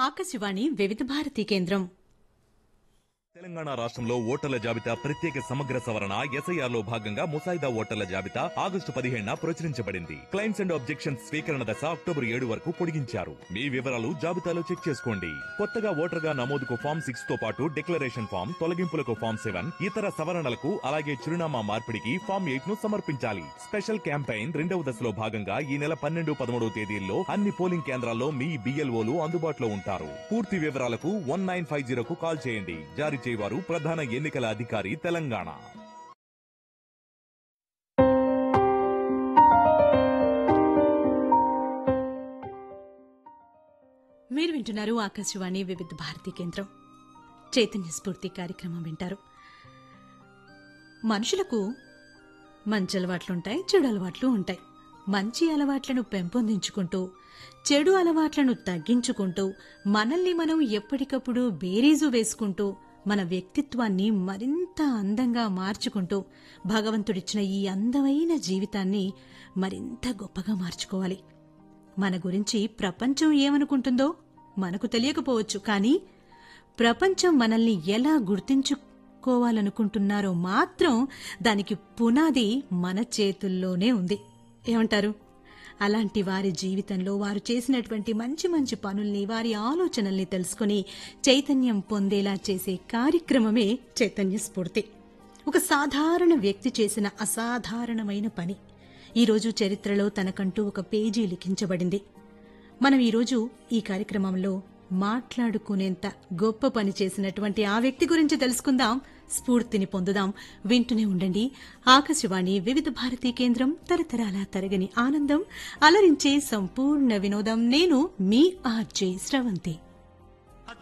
ఆకాశవాణి వివిధ భారతి కేంద్రం తెలంగాణ రాష్ట్రంలో ఓటర్ల జాబితా ప్రత్యేక సమగ్ర సవరణ ఎస్ఐఆర్ లో భాగంగా ముసాయిదా ఓటర్ల జాబితా ఆగస్టు పదిహేడున ప్రచురించబడింది క్లైమ్స్ అండ్ ఆబ్జెక్షన్స్ స్వీకరణ దశ అక్టోబర్ ఏడు వరకు పొడిగించారు మీ వివరాలు జాబితాలో చెక్ చేసుకోండి కొత్తగా ఓటర్ గా నమోదుకు ఫామ్ సిక్స్ తో పాటు డిక్లరేషన్ ఫామ్ తొలగింపులకు ఫామ్ సెవెన్ ఇతర సవరణలకు అలాగే చిరునామా మార్పిడికి ఫామ్ ఎయిట్ ను సమర్పించాలి స్పెషల్ క్యాంపెయిన్ రెండవ దశలో భాగంగా ఈ నెల పన్నెండు పదమూడవ తేదీల్లో అన్ని పోలింగ్ కేంద్రాల్లో మీ బిఎల్ఓలు అందుబాటులో ఉంటారు పూర్తి వివరాలకు వన్ నైన్ ఫైవ్ జీరోకు కాల్ చేయండి జారీ చేయవారు ప్రధాన ఎన్నికల అధికారి తెలంగాణ మీరు వింటున్నారు ఆకాశవాణి వివిధ భారతి కేంద్రం చైతన్య స్ఫూర్తి కార్యక్రమం వింటారు మనుషులకు మంచి అలవాట్లుంటాయి చెడు అలవాట్లు ఉంటాయి మంచి అలవాట్లను పెంపొందించుకుంటూ చెడు అలవాట్లను తగ్గించుకుంటూ మనల్ని మనం ఎప్పటికప్పుడు బేరీజు వేసుకుంటూ మన వ్యక్తిత్వాన్ని మరింత అందంగా మార్చుకుంటూ భగవంతుడిచ్చిన ఈ అందమైన జీవితాన్ని మరింత గొప్పగా మార్చుకోవాలి మన గురించి ప్రపంచం ఏమనుకుంటుందో మనకు తెలియకపోవచ్చు కానీ ప్రపంచం మనల్ని ఎలా గుర్తించుకోవాలనుకుంటున్నారో మాత్రం దానికి పునాది మన చేతుల్లోనే ఉంది ఏమంటారు అలాంటి వారి జీవితంలో వారు చేసినటువంటి మంచి మంచి పనుల్ని వారి ఆలోచనల్ని తెలుసుకుని చైతన్యం పొందేలా చేసే కార్యక్రమమే చైతన్య స్ఫూర్తి ఒక సాధారణ వ్యక్తి చేసిన అసాధారణమైన పని ఈరోజు చరిత్రలో తనకంటూ ఒక పేజీ లిఖించబడింది మనం ఈరోజు ఈ కార్యక్రమంలో మాట్లాడుకునేంత గొప్ప పని చేసినటువంటి ఆ వ్యక్తి గురించి తెలుసుకుందాం స్ఫూర్తిని పొందుదాం వింటూనే ఉండండి ఆకాశవాణి వివిధ భారతీ కేంద్రం తరతరాల తరగని ఆనందం అలరించే సంపూర్ణ వినోదం నేను మీ ఆర్జే స్రవంతి